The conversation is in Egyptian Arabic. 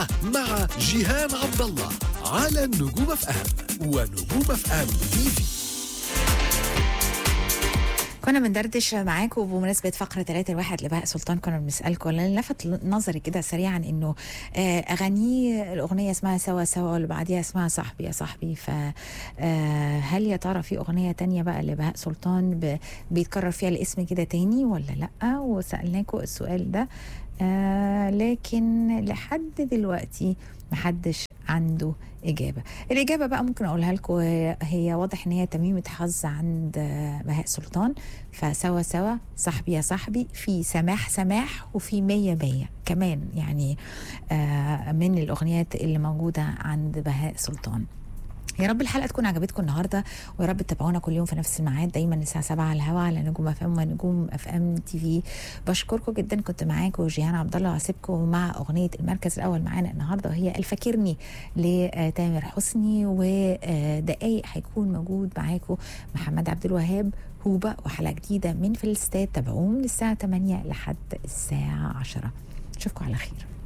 مع جيهان عبد الله على النجوم اف ام ونجوم اف ام تي في كنا بندردش معاكم بمناسبة فقرة 3 الواحد لبهاء سلطان كنا بنسألكم لأن لفت نظري كده سريعا إنه آه، أغانيه الأغنية اسمها سوا سوا واللي بعديها اسمها صاحبي يا صاحبي فهل يا ترى في أغنية تانية بقى لبهاء سلطان ب- بيتكرر فيها الاسم كده تاني ولا لأ وسألناكم السؤال ده آه لكن لحد دلوقتي محدش عنده إجابة الإجابة بقى ممكن أقولها لكم هي واضح إن هي تميمة حظ عند آه، بهاء سلطان فسوا سوا صاحبي يا صاحبي في سماح سماح وفي مية مية كمان يعني آه، من الأغنيات اللي موجودة عند بهاء سلطان يا رب الحلقه تكون عجبتكم النهارده ويا رب تتابعونا كل يوم في نفس الميعاد دايما الساعه 7 على الهواء على نجوم اف ام ونجوم اف ام تي في بشكركم جدا كنت معاكم جيهان عبد الله وهسيبكم مع اغنيه المركز الاول معانا النهارده وهي الفاكرني لتامر حسني ودقايق هيكون موجود معاكم محمد عبد الوهاب هوبه وحلقه جديده من في الاستاد تابعوه من الساعه 8 لحد الساعه 10 اشوفكم على خير